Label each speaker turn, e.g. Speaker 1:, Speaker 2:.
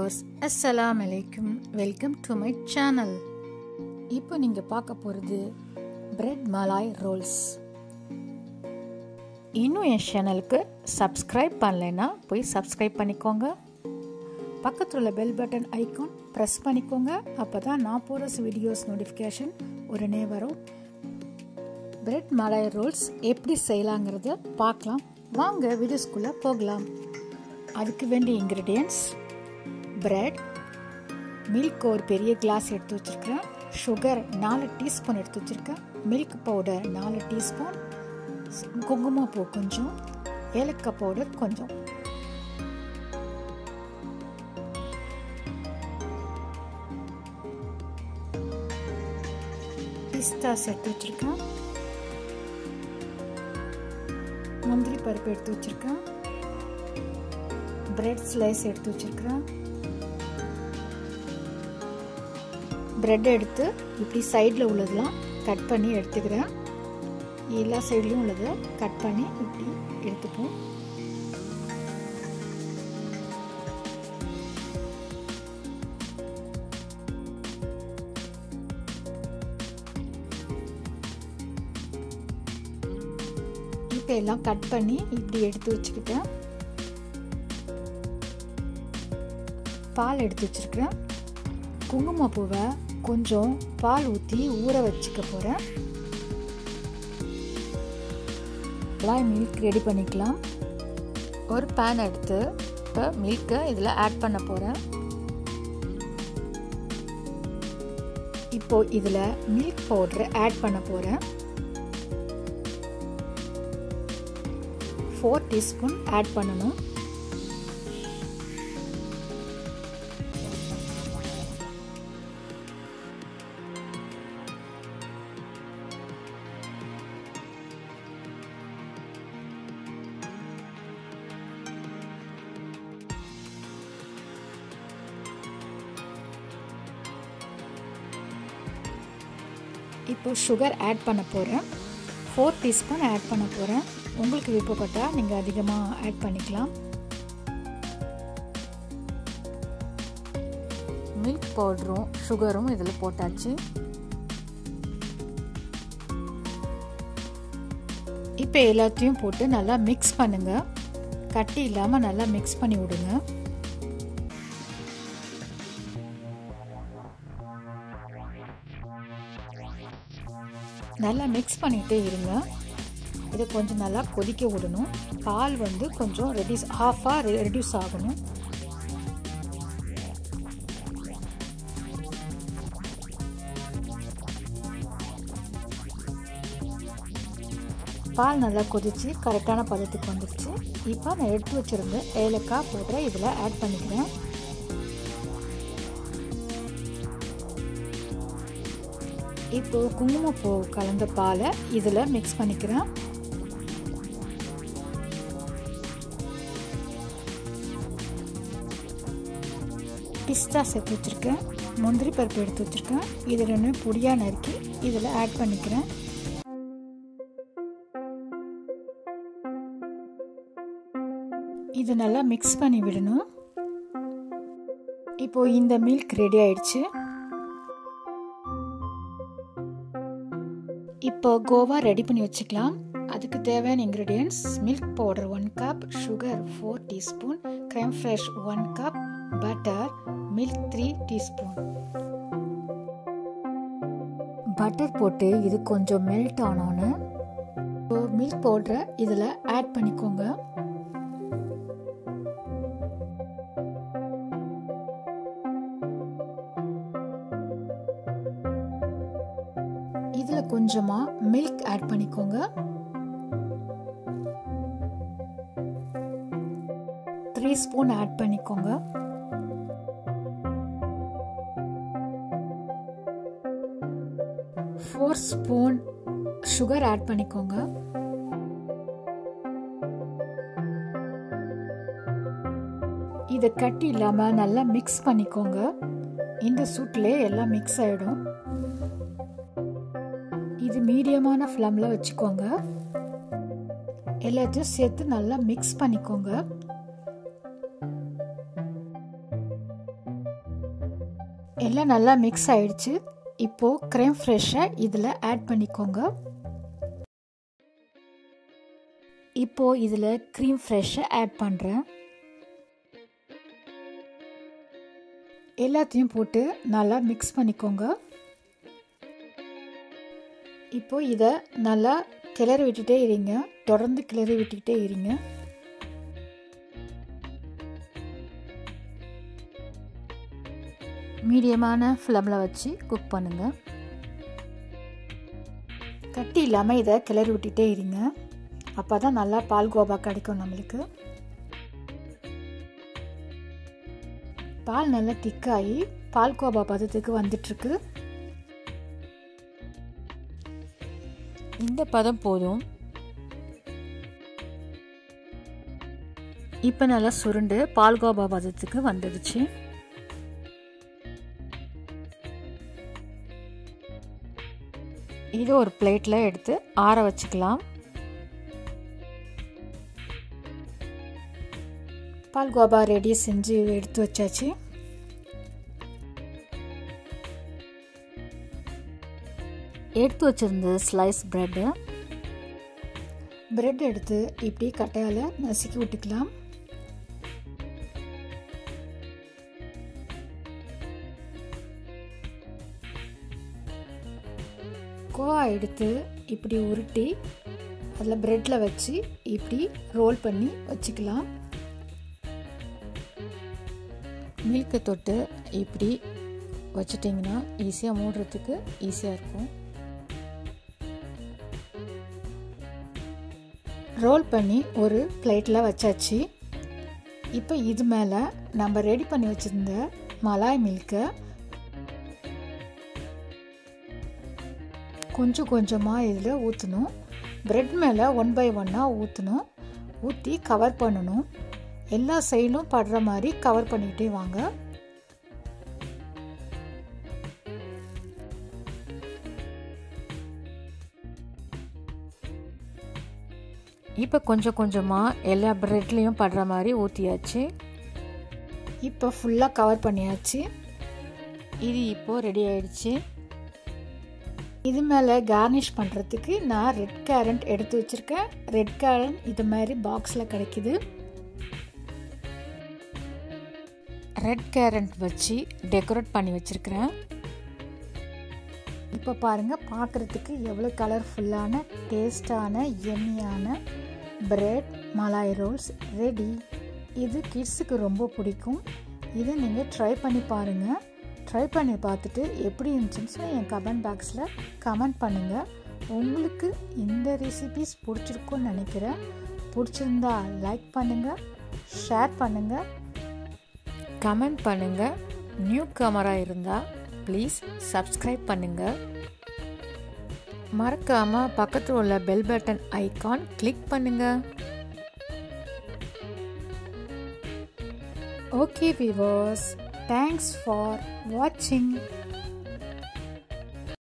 Speaker 1: Viewers அஸ்ஸலாம் அலைக்கும் welcome to my channel இப்போ நீங்கள் பார்க்க போகிறது பிரெட் மலாய் ரோல்ஸ் இன்னும் என் சேனலுக்கு சப்ஸ்கிரைப் பண்ணலைன்னா போய் சப்ஸ்கிரைப் பண்ணிக்கோங்க பக்கத்தில் உள்ள பெல் பட்டன் ஐக்கான் ப்ரெஸ் பண்ணிக்கோங்க அப்போ தான் நான் போகிற வீடியோஸ் நோட்டிஃபிகேஷன் உடனே வரும் பிரெட் மலாய் ரோல்ஸ் எப்படி செய்யலாங்கிறத பார்க்கலாம் வாங்க வீடியோஸ்குள்ளே போகலாம் அதுக்கு வேண்டிய இன்க்ரீடியன்ட்ஸ் பிரெட் மில்க் ஒரு பெரிய கிளாஸ் எடுத்து வச்சுருக்கேன் சுகர் நாலு டீஸ்பூன் எடுத்து வச்சுருக்கேன் மில்க் பவுடர் நாலு டீஸ்பூன் குங்குமப்பூ கொஞ்சம் ஏலக்காய் பவுடர் கொஞ்சம் பிஸ்தாஸ் எடுத்து வச்சுருக்கேன் முந்திரி பருப்பு எடுத்து வச்சுருக்கேன் பிரெட் ஸ்லைஸ் எடுத்து வச்சுருக்கிறேன் பிரெட் எடுத்து இப்படி சைடில் உள்ளதெல்லாம் கட் பண்ணி எடுத்துக்கிறேன் எல்லா சைட்லேயும் உள்ளதை கட் பண்ணி இப்படி எடுத்துப்போம் இப்போ எல்லாம் கட் பண்ணி இப்படி எடுத்து வச்சுக்கிட்டேன் பால் எடுத்து வச்சுருக்கிறேன் குங்குமப்பூவை கொஞ்சம் பால் ஊற்றி ஊற வச்சுக்க போகிறேன் எல்லாம் மில்க் ரெடி பண்ணிக்கலாம் ஒரு பேன் எடுத்து இப்போ மில்க்கை இதில் ஆட் பண்ண போகிறேன் இப்போ இதில் மில்க் பவுட்ரு ஆட் பண்ண போகிறேன் ஃபோர் டீஸ்பூன் ஆட் பண்ணணும் இப்போ சுகர் ஆட் பண்ண போகிறேன் ஃபோர் டீஸ்பூன் ஆட் பண்ண போகிறேன் உங்களுக்கு விருப்பப்பட்டால் நீங்கள் அதிகமாக ஆட் பண்ணிக்கலாம் மில்க் பவுடரும் சுகரும் இதில் போட்டாச்சு இப்போ எல்லாத்தையும் போட்டு நல்லா மிக்ஸ் பண்ணுங்கள் கட்டி இல்லாமல் நல்லா மிக்ஸ் பண்ணி விடுங்க நல்லா மிக்ஸ் பண்ணிகிட்டே இருங்க இதை கொஞ்சம் நல்லா கொதிக்க விடணும் பால் வந்து கொஞ்சம் ரெடியூஸ் ஹாஃபாக ரெடியூஸ் ஆகணும் பால் நல்லா கொதித்து கரெக்டான பதத்துக்கு வந்துடுச்சு இப்போ நான் எடுத்து வச்சுருந்த ஏலக்காய் போடுற இதில் ஆட் பண்ணிக்கிறேன் இப்போ குங்குமப்பூ கலந்த பாலை இதில் மிக்ஸ் பண்ணிக்கிறேன் பிஸ்தா சேர்த்து வச்சுருக்கேன் முந்திரி பருப்பு எடுத்து வச்சுருக்கேன் இது ரெண்டு பொடியாக நறுக்கி இதில் ஆட் பண்ணிக்கிறேன் இது நல்லா மிக்ஸ் பண்ணி விடணும் இப்போ இந்த மில்க் ரெடி ஆயிடுச்சு இப்போ கோவா ரெடி பண்ணி வச்சுக்கலாம் அதுக்கு தேவையான ingredients milk powder one cup sugar four teaspoon cream fresh one cup butter milk three teaspoon butter போட்டு இது கொஞ்சம் மெல்ட் ஆனோன்னு மில்க் பவுடரை இதில் ஆட் பண்ணிக்கோங்க இதில் கொஞ்சமாக மில்க் ஆட் பண்ணிக்கோங்க த்ரீ ஸ்பூன் ஆட் பண்ணிக்கோங்க ஃபோர் ஸ்பூன் சுகர் ஆட் பண்ணிக்கோங்க இதை கட்டி இல்லாமல் நல்லா மிக்ஸ் பண்ணிக்கோங்க இந்த சூட்லேயே எல்லாம் மிக்ஸ் ஆகிடும் இது மீடியமான ஃப்ளமில் வச்சுக்கோங்க எல்லாத்தையும் சேர்த்து நல்லா மிக்ஸ் பண்ணிக்கோங்க எல்லாம் நல்லா மிக்ஸ் ஆயிடுச்சு இப்போது க்ரீம் ஃப்ரெஷ்ஷை இதில் ஆட் பண்ணிக்கோங்க இப்போது இதில் க்ரீம் ஃப்ரெஷ்ஷை ஆட் பண்ணுறேன் எல்லாத்தையும் போட்டு நல்லா மிக்ஸ் பண்ணிக்கோங்க இப்போ இதை நல்லா கிளறி விட்டுட்டே இருங்க தொடர்ந்து கிளறி விட்டுக்கிட்டே இருங்க மீடியமான ஃப்ளமில் வச்சு குக் பண்ணுங்கள் கட்டி இல்லாமல் இதை கிளறி விட்டுட்டே இருங்க அப்போ தான் நல்லா பால் கோபா கிடைக்கும் நம்மளுக்கு பால் நல்லா திக்காகி பால் கோபா பதத்துக்கு வந்துட்டுருக்கு
Speaker 2: இந்த பதம் போதும்
Speaker 1: இப்போ நல்லா சுருண்டு பால்கோபா பதத்துக்கு வந்துடுச்சு இது ஒரு பிளேட்டில் எடுத்து ஆற வச்சுக்கலாம் பால்கோபா ரெடி செஞ்சு எடுத்து வச்சாச்சு எடுத்து வச்சுருந்த ஸ்லைஸ் ப்ரெட்டு ப்ரெட் எடுத்து இப்படி கட்டையால் நசுக்கி விட்டுக்கலாம் கோவா எடுத்து இப்படி உருட்டி அதில் ப்ரெட்டில் வச்சு இப்படி ரோல் பண்ணி வச்சுக்கலாம் மில்கை தொட்டு இப்படி வச்சிட்டிங்கன்னா ஈஸியாக மூடுறதுக்கு ஈஸியாக இருக்கும் ரோல் பண்ணி ஒரு பிளேட்டில் வச்சாச்சு இப்போ இது மேலே நம்ம ரெடி பண்ணி வச்சுருந்த மலாய் மில்கை கொஞ்சம் கொஞ்சமாக இதில் ஊற்றணும் ப்ரெட் மேலே ஒன் பை ஒன்னாக ஊற்றணும் ஊற்றி கவர் பண்ணணும் எல்லா சைடும் படுற மாதிரி கவர் பண்ணிக்கிட்டே வாங்க
Speaker 2: இப்போ கொஞ்சம் கொஞ்சமாக எல்லா ப்ரெட்லேயும் படுற மாதிரி ஊற்றியாச்சு
Speaker 1: இப்போ ஃபுல்லாக கவர் பண்ணியாச்சு
Speaker 2: இது இப்போது ரெடி ஆயிடுச்சு
Speaker 1: இது மேலே கார்னிஷ் பண்ணுறதுக்கு நான் ரெட் கேரண்ட் எடுத்து வச்சுருக்கேன் ரெட் கேரண்ட் இது மாதிரி பாக்ஸில் கிடைக்கிது
Speaker 2: ரெட் கேரண்ட் வச்சு டெக்கரேட் பண்ணி வச்சுருக்கிறேன்
Speaker 1: இப்போ பாருங்கள் பார்க்குறதுக்கு எவ்வளோ கலர்ஃபுல்லான டேஸ்டான எம்மியான பிரெட் மலாய் ரோல்ஸ் ரெடி இது கிட்ஸுக்கு ரொம்ப பிடிக்கும் இதை நீங்கள் ட்ரை பண்ணி பாருங்கள் ட்ரை பண்ணி பார்த்துட்டு எப்படி இருந்துச்சுன்னு என் கமெண்ட் பாக்ஸில் கமெண்ட் பண்ணுங்கள் உங்களுக்கு இந்த ரெசிபிஸ் பிடிச்சிருக்குன்னு நினைக்கிறேன் பிடிச்சிருந்தா லைக் பண்ணுங்கள் ஷேர் பண்ணுங்கள்
Speaker 2: கமெண்ட் பண்ணுங்கள் நியூ கமராக இருந்தால் ப்ளீஸ் சப்ஸ்கிரைப் பண்ணுங்கள் மறக்காமல் பக்கத்தில் உள்ள பெல் பட்டன் ஐக்கான் கிளிக் பண்ணுங்கள்
Speaker 1: Okay viewers, thanks for watching.